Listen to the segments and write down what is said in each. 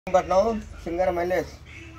పట్నం సింగర మల్లేష్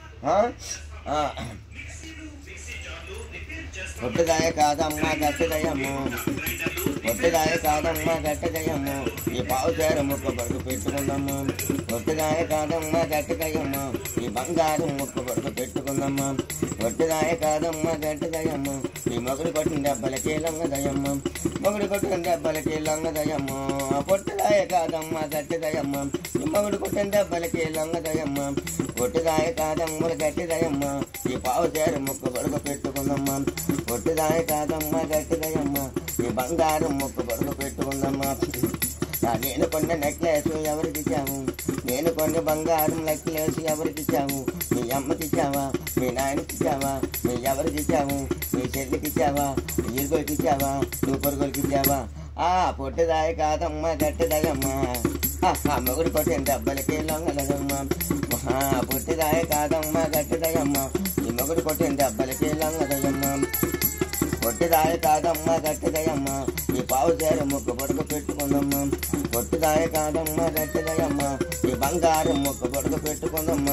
పొట్టుదాయ కాదమ్మ గట్టిదయమ్మ పొట్టుదాయ కాదమ్మ గట్టిదయమ్మ ఈ పావు చేర ముక్క పడుకు పెట్టుకుందమ్మ పొట్టుదాయ కాదమ్మ గట్టిదయమ్మ ఈ బంగారం ముక్క పడుకు పెట్టుకుందమ్మ పొట్టుదాయ కాదమ్మ గట్టిదయమ్మ ఈ మొగుడు కొట్టిన దెబ్బలకి లంగదయమ్మ మొగుడు కొట్టిన దెబ్బలకి లంగదయమ్మ పొట్టుదాయ కాదమ్మ గట్టిదయమ్మ ఈ మొగుడు కొట్టిన దెబ్బలకి లంగదయమ్మ పొట్టుదాయ కాదమ్మ గట్టిదయమ్మ ఈ పావు చేర ముక్క పడుకు పెట్టుకుందమ్మ పొట్టుదాయ కాదమ్మ గట్టిదయమ్మ ఈ బంగారం ముక్క పడుకు పెట్టుకుందమ్మ నా నేను కొన్న నెక్లెస్ ఎవరికి ఇచ్చాము నేను కొన్న బంగారం నెక్లెస్ ఎవరికి ఇచ్చాము మీ అమ్మకి ఇచ్చావా మీ నాయనకి ఇచ్చావా మీ ఎవరికి ఇచ్చాము మీ చెల్లికి ఇచ్చావా మీ ఇరుగురికి ఇచ్చావా నువ్వు పొరుగురికి ఇచ్చావా ఆ పొట్టుదాయ కాదమ్మ గట్టిదయమ్మ ఆ మొగుడు కొట్టిన దెబ్బలకి లొంగలదమ్మ ఆ పొట్టిదాయ కాదమ్మ గట్టిదయమ్మ ఈ మొగుడు కొట్టిన దెబ్బలకి లొంగదయమ్మ పొట్టిదాయ కాదమ్మ గట్టిదయమ్మ ఈ పావు చేర ముక్కు పొడుగు పెట్టుకుందమ్మ పొట్టిదాయ కాదమ్మ గట్టిదయమ్మ ఈ బంగారం ముక్కు పొడుగు పెట్టుకుందమ్మ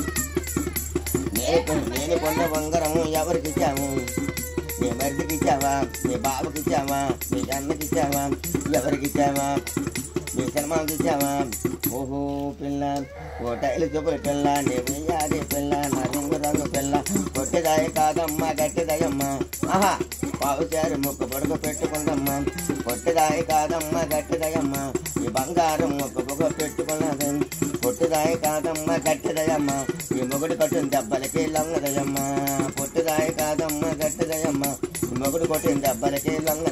నేను నేను కొన్న బంగారం ఎవరికి ఇచ్చాము మీ మరిదికి ఇచ్చావా మీ బాబుకి ఇచ్చావా మీ అన్నకి ఇచ్చావా ఎవరికి ఇచ్చావా మీ సినిమాకి ఇచ్చావా ఓహో పిల్ల ఓ టైలు చూపుల పిల్ల నీ వెయ్యాది పిల్ల నా రంగు రంగు పిల్ల పొట్టిదాయ కాదమ్మ గట్టిదయమ్మ ఆహా పావు చారు ముక్క పొడుగు పెట్టుకుందమ్మా పొట్టిదాయ కాదమ్మ గట్టిదయమ్మ ఈ బంగారం ముక్క పొగ పెట్టుకున్నది పొట్టిదాయ కాదమ్మ గట్టిదయమ్మ ఈ మొగుడు కొట్టిన దెబ్బలకి లొంగదయమ్మ పొట్టిదాయ కాదమ్మ గట్టిదయమ్మ ఈ మొగుడు కొట్టిన దెబ్బలకి లొంగ